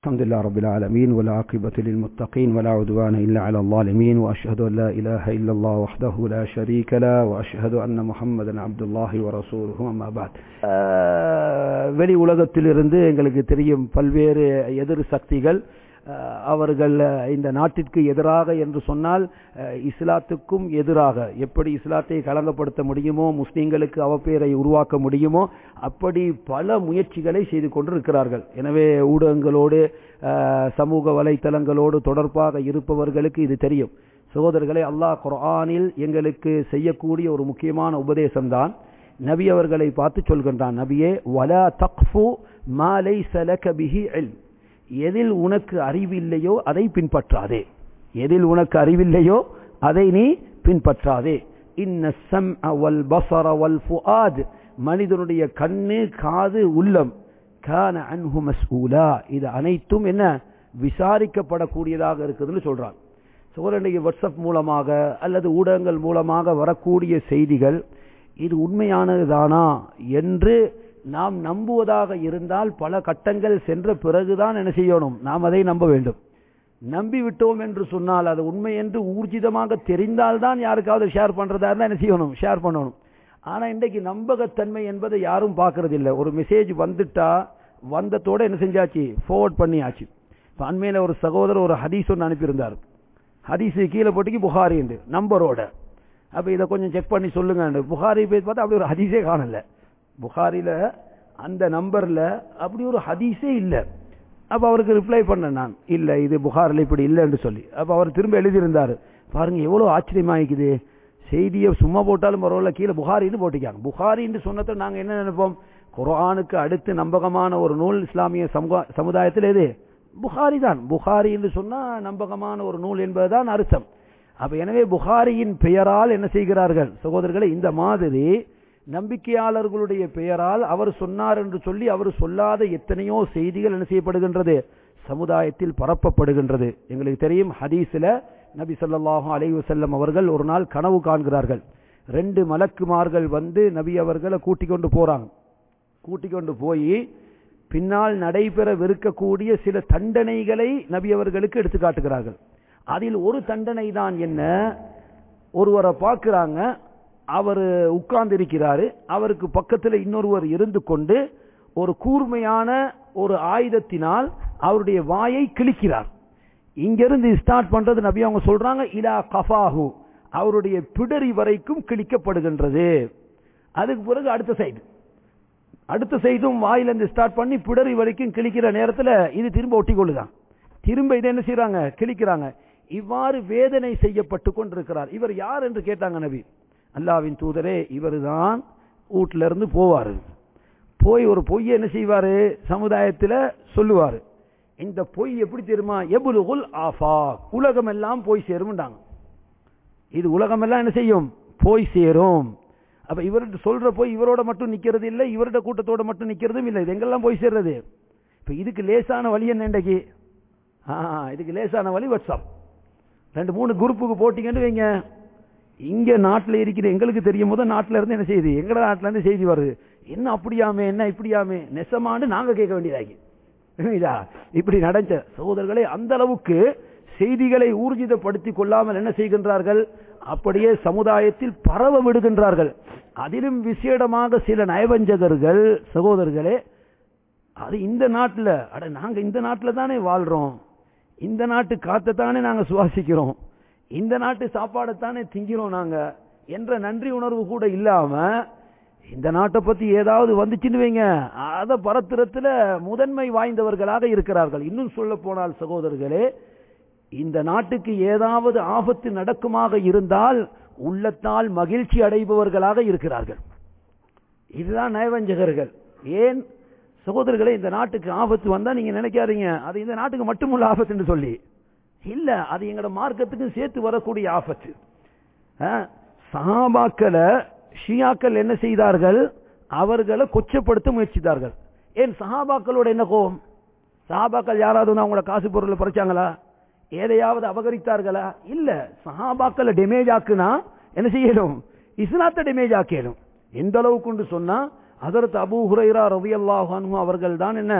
الحمد لله رب العالمين والعاقبة للمتقين ولا عدوان إلا على الظالمين وأشهد أن لا إله إلا الله وحده لا شريك له وأشهد أن محمدا عبد الله ورسوله أما بعد வெளி உலகத்திலிருந்து எங்களுக்கு தெரியும் பல்வேறு எதிர் சக்திகள் அவர்கள் இந்த நாட்டிற்கு எதிராக என்று சொன்னால் இஸ்லாத்துக்கும் எதிராக எப்படி இஸ்லாத்தை களங்கப்படுத்த முடியுமோ முஸ்லீம்களுக்கு அவப்பேரை உருவாக்க முடியுமோ அப்படி பல முயற்சிகளை செய்து கொண்டிருக்கிறார்கள் எனவே ஊடகங்களோடு சமூக வலைத்தளங்களோடு தொடர்பாக இருப்பவர்களுக்கு இது தெரியும் சகோதரர்களை அல்லாஹ் குர்ஆனில் எங்களுக்கு செய்யக்கூடிய ஒரு முக்கியமான உபதேசம்தான் நபி அவர்களை பார்த்து சொல்கின்றான் நபியே வலா தக்ஃபு மாலை சலக பிஹி இல்ம் எதில் உனக்கு அறிவில்லையோ அதை பின்பற்றாதே எதில் உனக்கு அறிவில்லையோ அதை நீ பின்பற்றாதே இன்ன சம் வல் பசர வல் ஃபுஆத் மனிதனுடைய கண்ணு காது உள்ளம் கான அன்ஹு மஸ்ஊலா இது அனைத்தும் என்ன விசாரிக்கப்படக்கூடியதாக இருக்குதுன்னு சொல்றான் சோழனுடைய வாட்ஸ்அப் மூலமாக அல்லது ஊடகங்கள் மூலமாக வரக்கூடிய செய்திகள் இது உண்மையானதுதானா என்று நாம் நம்புவதாக இருந்தால் பல கட்டங்கள் சென்ற பிறகுதான் என்ன செய்யணும் நாம் அதை நம்ப வேண்டும் நம்பி விட்டோம் என்று சொன்னால் அது உண்மை என்று ஊர்ஜிதமாக தெரிந்தால்தான் யாருக்காவது ஷேர் பண்றதா இருந்தால் என்ன செய்யணும் ஷேர் பண்ணணும் ஆனா இன்றைக்கு நம்பகத்தன்மை என்பதை யாரும் பார்க்கறது இல்லை ஒரு மெசேஜ் வந்துட்டா வந்ததோட என்ன செஞ்சாச்சு ஃபார்வர்ட் பண்ணியாச்சு இப்போ அண்மையில் ஒரு சகோதரர் ஒரு ஹதீஸ் ஒன்று அனுப்பியிருந்தார் ஹதீஸ் கீழே போட்டிக்கு புகாரி என்று நம்பரோட அப்போ இதை கொஞ்சம் செக் பண்ணி சொல்லுங்க புகாரி போய் பார்த்தா அப்படி ஒரு ஹதீஸே காணல புகாரில அந்த நம்பர்ல அப்படி ஒரு ஹதீஸே இல்லை அப்ப அவருக்கு ரிப்ளை பண்ண நான் இல்ல இது புகாரில் இப்படி இல்லைன்னு சொல்லி அப்ப அவர் திரும்ப எழுதியிருந்தாரு பாருங்க எவ்வளவு ஆச்சரியமாயிக்குது செய்தியை சும்மா போட்டாலும் பரவாயில்ல கீழே புகாரின்னு போட்டிக்காங்க புகாரின்னு சொன்னதை நாங்க என்ன நினைப்போம் குரானுக்கு அடுத்து நம்பகமான ஒரு நூல் இஸ்லாமிய சமுதாயத்தில் எது புகாரி தான் புகாரி என்று சொன்னா நம்பகமான ஒரு நூல் என்பதுதான் அர்த்தம் அப்ப எனவே புகாரியின் பெயரால் என்ன செய்கிறார்கள் சகோதரர்களை இந்த மாதிரி நம்பிக்கையாளர்களுடைய பெயரால் அவர் சொன்னார் என்று சொல்லி அவர் சொல்லாத எத்தனையோ செய்திகள் என்ன செய்யப்படுகின்றது சமுதாயத்தில் பரப்பப்படுகின்றது எங்களுக்கு தெரியும் ஹதீஸ்ல நபி சொல்லாஹு அலைவு செல்லம் அவர்கள் ஒரு நாள் கனவு காண்கிறார்கள் ரெண்டு மலக்குமார்கள் வந்து நபி அவர்களை கூட்டிக் கொண்டு போறாங்க கூட்டிக் கொண்டு போய் பின்னால் நடைபெறவிருக்கக்கூடிய சில தண்டனைகளை நபி அவர்களுக்கு எடுத்து காட்டுகிறார்கள் அதில் ஒரு தண்டனை தான் என்ன ஒருவரை பார்க்கிறாங்க அவர் உட்கார்ந்து இருக்கிறாரு அவருக்கு பக்கத்தில் இன்னொருவர் இருந்து கொண்டு ஒரு கூர்மையான ஒரு ஆயுதத்தினால் அவருடைய வாயை கிழிக்கிறார் இங்கிருந்து ஸ்டார்ட் பண்றது நபி அவங்க சொல்றாங்க இலா கஃபாஹு அவருடைய பிடரி வரைக்கும் கிழிக்கப்படுகின்றது அதுக்கு பிறகு அடுத்த சைடு அடுத்த சைடும் வாயிலிருந்து ஸ்டார்ட் பண்ணி பிடரி வரைக்கும் கிழிக்கிற நேரத்தில் இது திரும்ப ஒட்டி கொள்ளுதான் திரும்ப இதை என்ன செய்யறாங்க கிழிக்கிறாங்க இவ்வாறு வேதனை செய்யப்பட்டு கொண்டிருக்கிறார் இவர் யார் என்று கேட்டாங்க நபி அல்லாவின் தூதரே இவர் தான் வீட்டில இருந்து போவாரு போய் ஒரு பொய்யை என்ன செய்வாரு சமுதாயத்தில் சொல்லுவாரு இந்த பொய் எப்படி தெரியுமா எபுலுகுல் ஆஃபா உலகம் எல்லாம் போய் சேரும்ட்டாங்க இது உலகம் எல்லாம் என்ன செய்யும் போய் சேரும் அப்ப இவர்கிட்ட சொல்ற போய் இவரோட மட்டும் நிக்கிறது இல்லை இவரோட கூட்டத்தோட மட்டும் நிக்கிறதும் இல்லை இது எங்கெல்லாம் போய் சேர்றது இப்ப இதுக்கு லேசான வழி என்ன இன்றைக்கு இதுக்கு லேசான வழி வாட்ஸ்அப் ரெண்டு மூணு குரூப்புக்கு போட்டீங்கன்னு வைங்க இங்க நாட்டில் இருக்கிற எங்களுக்கு தெரியும் போது நாட்டில இருந்து என்ன செய்யுது எங்கட நாட்டில இருந்து செய்தி வருது என்ன அப்படியாமே என்ன இப்படியாமே நெசமாண்டு நாங்க கேட்க வேண்டியதாகி இதா இப்படி நடந்த சகோதரர்களே அந்த அளவுக்கு செய்திகளை ஊர்ஜிதப்படுத்திக் கொள்ளாமல் என்ன செய்கின்றார்கள் அப்படியே சமுதாயத்தில் பரவ விடுகின்றார்கள் அதிலும் விசேடமாக சில நயவஞ்சகர்கள் சகோதரர்களே அது இந்த நாட்டில் அட நாங்க இந்த நாட்டில் தானே வாழ்றோம் இந்த நாட்டு காத்தை தானே நாங்க சுவாசிக்கிறோம் இந்த நாட்டு சாப்பாடைத்தானே திங்கிறோம் நாங்க என்ற நன்றி உணர்வு கூட இல்லாம இந்த நாட்டை பத்தி ஏதாவது வந்துச்சுன்னு வைங்க அதை பரத்துறத்துல முதன்மை வாய்ந்தவர்களாக இருக்கிறார்கள் இன்னும் சொல்ல போனால் சகோதரர்களே இந்த நாட்டுக்கு ஏதாவது ஆபத்து நடக்குமாக இருந்தால் உள்ளத்தால் மகிழ்ச்சி அடைபவர்களாக இருக்கிறார்கள் இதுதான் நயவஞ்சகர்கள் ஏன் சகோதரர்களே இந்த நாட்டுக்கு ஆபத்து வந்தா நீங்க நினைக்காதீங்க அது இந்த நாட்டுக்கு மட்டுமுள்ள ஆபத்துன்னு சொல்லி இல்ல அது எங்களோட மார்க்கத்துக்கு சேர்த்து வரக்கூடிய ஆபத்து சஹாபாக்களை ஷியாக்கள் என்ன செய்தார்கள் அவர்களை கொச்சப்படுத்த முயற்சித்தார்கள் ஏன் சஹாபாக்களோட என்ன கோபம் சஹாபாக்கள் யாராவது வந்து அவங்களோட காசு பொருளை பறிச்சாங்களா எதையாவது அபகரித்தார்களா இல்ல சஹாபாக்களை டேமேஜ் ஆக்குனா என்ன செய்யணும் இஸ்லாத்தை டேமேஜ் ஆக்கிடும் எந்த அளவுக்கு சொன்னா அதற்கு அபு ஹுரைரா ரவி அல்லாஹானு அவர்கள் தான் என்ன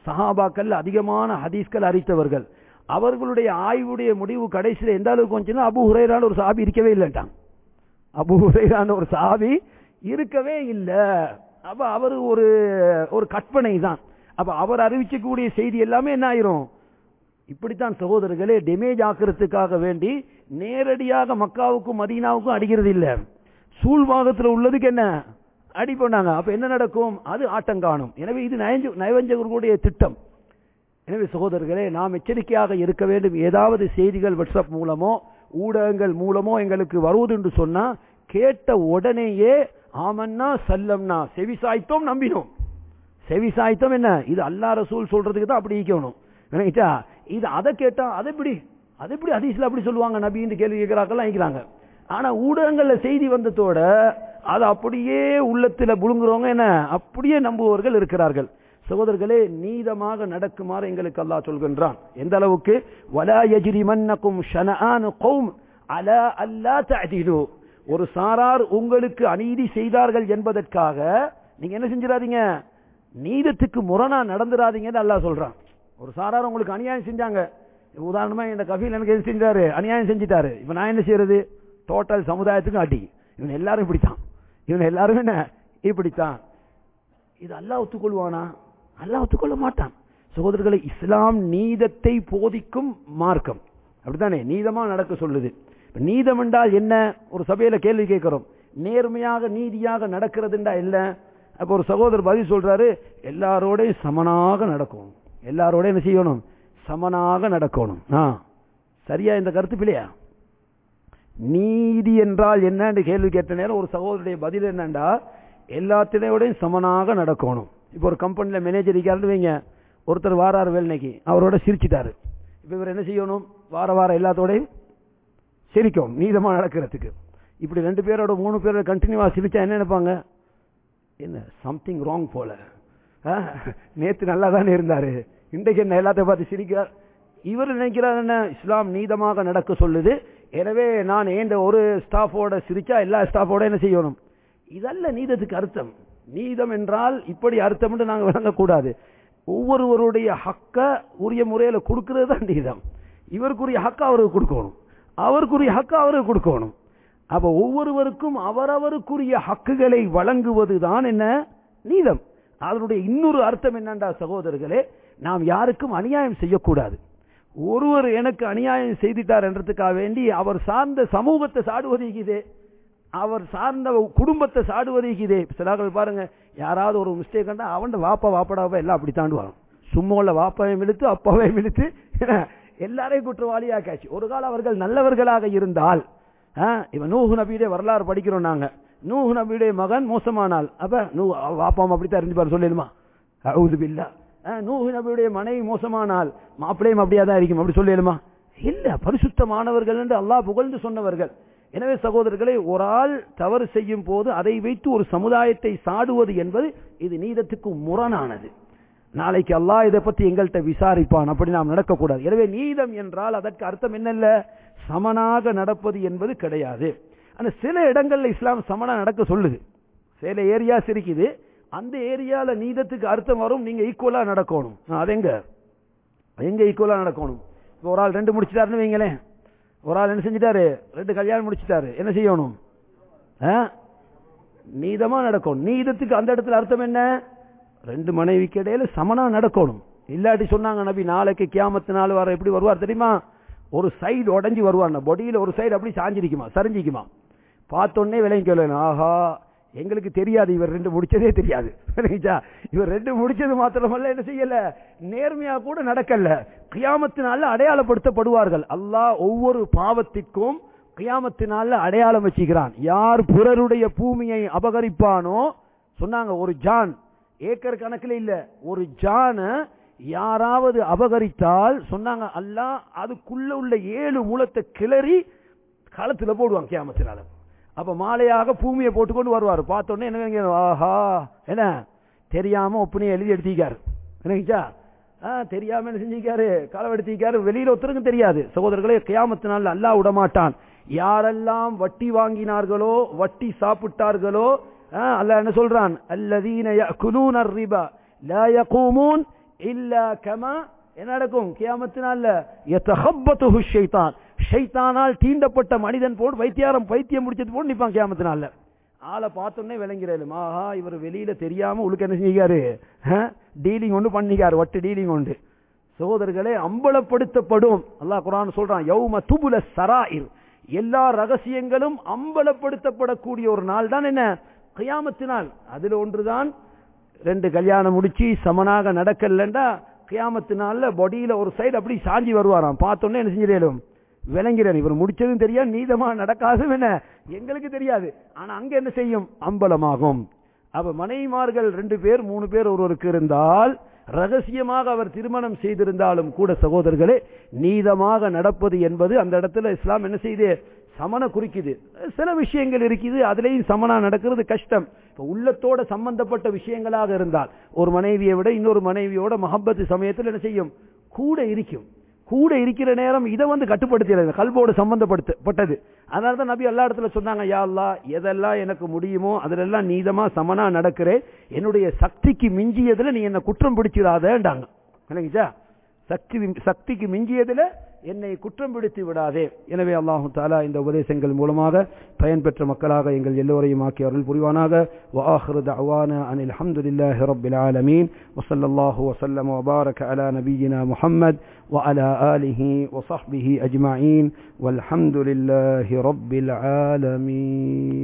சஹாபாக்கள் அதிகமான ஹதீஸ்கள் அறித்தவர்கள் அவர்களுடைய ஆய்வுடைய முடிவு கடைசியில் எந்த அளவுக்கு வந்துச்சுன்னா அபு ஹுரைரான ஒரு சாபி இருக்கவே இல்லைட்டான் அபு ஹுரைரான ஒரு சாபி இருக்கவே இல்லை அப்ப அவர் ஒரு ஒரு கற்பனை தான் அப்ப அவர் அறிவிக்கக்கூடிய செய்தி எல்லாமே என்ன ஆயிரும் இப்படித்தான் சகோதரர்களே டெமேஜ் ஆக்கிறதுக்காக வேண்டி நேரடியாக மக்காவுக்கும் மதீனாவுக்கும் அடிக்கிறது இல்ல சூழ்வாகத்தில் உள்ளதுக்கு என்ன அடி பண்ணாங்க அப்ப என்ன நடக்கும் அது ஆட்டங்காணும் எனவே இது நயஞ்ச நயவஞ்சகர்களுடைய திட்டம் எனவே சகோதரர்களே நாம் எச்சரிக்கையாக இருக்க வேண்டும் ஏதாவது செய்திகள் வாட்ஸ்அப் மூலமோ ஊடகங்கள் மூலமோ எங்களுக்கு வருவது என்று சொன்னா கேட்ட உடனேயே ஆமன்னா சல்லம்னா செவிசாய்த்தோம் நம்பினோம் செவிசாய்த்தம் என்ன இது அல்லா ரசூல் சொல்றதுக்கு தான் அப்படி இருக்கணும் நினைச்சா இது அதை கேட்டா அதை எப்படி அதை எப்படி ஹதீஸ்ல அப்படி சொல்லுவாங்க நபின்னு கேள்வி கேட்கிறாக்கெல்லாம் இருக்கிறாங்க ஆனா ஊடகங்கள்ல செய்தி வந்ததோட அது அப்படியே உள்ளத்துல புழுங்குறவங்க என்ன அப்படியே நம்புவவர்கள் இருக்கிறார்கள் சகோதரர்களே நீதமாக நடக்குமாறு எங்களுக்கு அல்லாஹ் சொல்கின்றான் எந்த அளவுக்கு வலா யஜ்ரிமன்னகும் ஷனஆனு கௌம் அலா அல்லா தஅதிலு ஒரு சாரார் உங்களுக்கு அநீதி செய்தார்கள் என்பதற்காக நீங்க என்ன செஞ்சிடாதீங்க நீதத்துக்கு முரணா நடந்துராதீங்கன்னு அல்லாஹ் சொல்றான் ஒரு சாரார் உங்களுக்கு அநியாயம் செஞ்சாங்க உதாரணமா இந்த கபீல் எனக்கு எது செஞ்சாரு அநியாயம் செஞ்சிட்டாரு இப்ப நான் என்ன செய்யறது டோட்டல் சமுதாயத்துக்கும் அடி இவன் எல்லாரும் இப்படித்தான் இவன் எல்லாரும் என்ன இப்படித்தான் இது அல்லாஹ் ஒத்துக்கொள்வானா அல்லாஹ் ஒத்துக்கொள்ள மாட்டான் சகோதரர்களை இஸ்லாம் நீதத்தை போதிக்கும் மார்க்கம் அப்படித்தானே நீதமா நடக்க சொல்லுது நீதம் என்றால் என்ன ஒரு சபையில கேள்வி கேட்கிறோம் நேர்மையாக நீதியாக நடக்கிறதுண்டா இல்ல அப்ப ஒரு சகோதரர் பதில் சொல்றாரு எல்லாரோடையும் சமனாக நடக்கணும் எல்லாரோட என்ன செய்யணும் சமனாக நடக்கணும் ஆ சரியா இந்த கருத்து பிள்ளையா நீதி என்றால் என்னன்னு கேள்வி கேட்ட நேரம் ஒரு சகோதரருடைய பதில் என்னண்டா எல்லாத்தினையோடையும் சமனாக நடக்கணும் இப்போ ஒரு கம்பெனில மேனேஜர் இருக்காருன்னு வைங்க ஒருத்தர் வாராரு வேலைக்கு அவரோட சிரிச்சிட்டாரு இப்போ இவர் என்ன செய்யணும் வார வாரம் எல்லாத்தோடையும் சிரிக்கும் நீதமா நடக்கிறதுக்கு இப்படி ரெண்டு பேரோட மூணு பேரோட கண்டினியூவா சிரிச்சா என்ன நினைப்பாங்க என்ன சம்திங் ராங் போல நேத்து நல்லா தானே இருந்தாரு இன்றைக்கு என்ன எல்லாத்தையும் பார்த்து சிரிக்கிறார் இவர் நினைக்கிறார் என்ன இஸ்லாம் நீதமாக நடக்க சொல்லுது எனவே நான் ஏண்ட ஒரு ஸ்டாஃபோட சிரிச்சா எல்லா ஸ்டாஃபோட என்ன செய்யணும் இதல்ல நீதத்துக்கு அர்த்தம் நீதம் என்றால் இப்படி அர்த்தம் என்று நாங்கள் விளங்கக்கூடாது ஒவ்வொருவருடைய ஹக்க உரிய முறையில கொடுக்கிறது தான் நீதம் இவருக்குரிய ஹக்க அவருக்கு கொடுக்கணும் அவருக்குரிய ஹக்க அவருக்கு கொடுக்கணும் அப்ப ஒவ்வொருவருக்கும் அவரவருக்குரிய ஹக்குகளை வழங்குவது தான் என்ன நீதம் அதனுடைய இன்னொரு அர்த்தம் என்னண்டா சகோதரர்களே நாம் யாருக்கும் அநியாயம் செய்யக்கூடாது ஒருவர் எனக்கு அநியாயம் செய்துட்டார் என்றதுக்காக வேண்டி அவர் சார்ந்த சமூகத்தை சாடுவதே அவர் சார்ந்த குடும்பத்தை சாடுவதே சிலாக்கள் பாருங்க யாராவது ஒரு மிஸ்டேக் கண்டா அவன் வாப்பா வாப்படாவா எல்லாம் அப்படி தாண்டுவாங்க சும்மா உள்ள வாப்பாவையும் இழுத்து அப்பாவையும் இழுத்து எல்லாரையும் குற்றவாளியாக்காச்சு ஒரு காலம் அவர்கள் நல்லவர்களாக இருந்தால் இவன் நூஹு நபியுடைய வரலாறு படிக்கிறோம் நாங்க நூஹு நபியுடைய மகன் மோசமானால் அப்ப நூ வாப்பாம் அப்படித்தான் இருந்துப்பார் சொல்லிடுமா அவுது பில்லா நூஹு நபியுடைய மனைவி மோசமானால் மாப்பிளையும் அப்படியே தான் இருக்கும் அப்படி சொல்லிடுமா இல்ல பரிசுத்தமானவர்கள் என்று அல்லாஹ் புகழ்ந்து சொன்னவர்கள் எனவே சகோதரர்களை ஒரு ஆள் தவறு செய்யும் போது அதை வைத்து ஒரு சமுதாயத்தை சாடுவது என்பது இது நீதத்துக்கு முரணானது நாளைக்கு அல்லாஹ் இதை பத்தி எங்கள்கிட்ட விசாரிப்பான் அப்படி நாம் நடக்கக்கூடாது எனவே நீதம் என்றால் அதற்கு அர்த்தம் என்னல்ல சமனாக நடப்பது என்பது கிடையாது ஆனா சில இடங்கள்ல இஸ்லாம் சமனா நடக்க சொல்லுது சில ஏரியாஸ் இருக்குது அந்த ஏரியால நீதத்துக்கு அர்த்தம் வரும் நீங்க ஈக்குவலா நடக்கணும் அது எங்க எங்க ஈக்குவலா நடக்கணும் ஒரு ஆள் ரெண்டு முடிச்சிட்டாருன்னு வைங்களேன் ஒரு ஆள் என்ன செஞ்சிட்டாரு ரெண்டு கல்யாணம் முடிச்சிட்டாரு என்ன செய்யணும் நீதமா நடக்கணும் நீதத்துக்கு அந்த இடத்துல அர்த்தம் என்ன ரெண்டு மனைவிக்கு இடையில சமனா நடக்கணும் இல்லாட்டி சொன்னாங்க நபி நாளைக்கு கியாமத்து நாள் வர எப்படி வருவார் தெரியுமா ஒரு சைடு உடஞ்சி வருவார் பொடியில ஒரு சைடு அப்படி சாஞ்சிருக்குமா சரிஞ்சிக்குமா பார்த்தோன்னே விலையும் கேள்வி ஆஹா எங்களுக்கு தெரியாது இவர் ரெண்டு முடிச்சதே தெரியாது இவர் ரெண்டு முடிச்சது மாத்திரமல்ல என்ன செய்யல நேர்மையா கூட நடக்கல கியாமத்தினால அடையாளப்படுத்தப்படுவார்கள் அல்லாஹ் ஒவ்வொரு பாவத்திற்கும் கியாமத்தினால அடையாளம் வச்சுக்கிறான் யார் பிறருடைய பூமியை அபகரிப்பானோ சொன்னாங்க ஒரு ஜான் ஏக்கர் கணக்கில் இல்ல ஒரு ஜான யாராவது அபகரித்தால் சொன்னாங்க அல்லாஹ் அதுக்குள்ள உள்ள ஏழு மூலத்தை கிளறி களத்துல போடுவாங்க கியாமத்தினால அப்ப மாலையாக பூமியை போட்டுக்கொண்டு வருவார் பார்த்தோன்னே என்ன ஆஹா என்ன தெரியாம ஒப்பனையை எழுதி எடுத்திக்காரு என்னச்சா தெரியாம என்ன செஞ்சிக்காரு களவெடுத்திக்காரு வெளியில ஒருத்தருக்கும் தெரியாது சகோதரர்களே கியாமத்தினால் அல்லாஹ் விடமாட்டான் யாரெல்லாம் வட்டி வாங்கினார்களோ வட்டி சாப்பிட்டார்களோ அல்லாஹ் என்ன சொல்றான் அல்லதீன யஅகுலூன الربا لا يقومون இல்ல கமா என்ன நடக்கும் கியாமத்தினால யதஹப்பத்துஹு ஷைத்தான் ஷைத்தானால் தீண்டப்பட்ட மனிதன் போல் வைத்தியாரம் பைத்தியம் முடிச்சது போல் நிப்பான் கியாமத்தினால ஆளை பார்த்தோன்னே விளங்கிறேன் ஆஹா இவர் வெளியில தெரியாம உளுக்கு என்ன செஞ்சாரு டீலிங் ஒன்று பண்ணிக்காரு வட்டு டீலிங் உண்டு சகோதரர்களே அம்பலப்படுத்தப்படும் அல்லாஹ் குரான் சொல்றான் யௌம துபுல சராயிர் எல்லா ரகசியங்களும் அம்பலப்படுத்தப்படக்கூடிய ஒரு நாள் தான் என்ன கியாமத்தினால் அதுல ஒன்றுதான் ரெண்டு கல்யாணம் முடிச்சு சமனாக நடக்கலண்டா கியாமத்தினால பொடியில ஒரு சைடு அப்படி சாஞ்சி வருவாராம் பார்த்தோன்னே என்ன செஞ்சிடலும் விளங்கிறேன் இவர் முடிச்சதும் தெரியாது நீதமா நடக்காதும் என்ன எங்களுக்கு தெரியாது ஆனா அங்க என்ன செய்யும் அம்பலமாகும் அப்ப மனைவிமார்கள் ரெண்டு பேர் மூணு பேர் ஒருவருக்கு இருந்தால் ரகசியமாக அவர் திருமணம் செய்திருந்தாலும் கூட சகோதரர்களே நீதமாக நடப்பது என்பது அந்த இடத்துல இஸ்லாம் என்ன செய்யுது சமன குறிக்குது சில விஷயங்கள் இருக்குது அதுலேயும் சமனா நடக்கிறது கஷ்டம் இப்போ உள்ளத்தோட சம்பந்தப்பட்ட விஷயங்களாக இருந்தால் ஒரு மனைவியை விட இன்னொரு மனைவியோட மஹப்பத்து சமயத்தில் என்ன செய்யும் கூட இருக்கும் கூட இருக்கிற நேரம் இதை வந்து கட்டுப்படுத்தி கல்வோடு சம்பந்தப்படுத்தப்பட்டது அதனால தான் நபி எல்லா இடத்துல சொன்னாங்க யா அல்லா எதெல்லாம் எனக்கு முடியுமோ அதிலெல்லாம் நீதமா சமனா நடக்கிறேன் என்னுடைய சக்திக்கு மிஞ்சியதுல நீ என்ன குற்றம் பிடிச்சிடாதேண்டாங்க இல்லைங்கச்சா சக்தி சக்திக்கு மிஞ்சியதுல என்னை குற்றம் பிடித்து விடாதே எனவே அல்லாஹு தாலா இந்த உபதேசங்கள் மூலமாக பயன்பெற்ற மக்களாக எங்கள் எல்லோரையும் ஆக்கி அருள் புரிவானாக وآخر دعوانا أن الحمد لله رب العالمين وصلى الله وسلم وبارك على نبينا محمد وعلى آله وصحبه أجمعين والحمد لله رب العالمين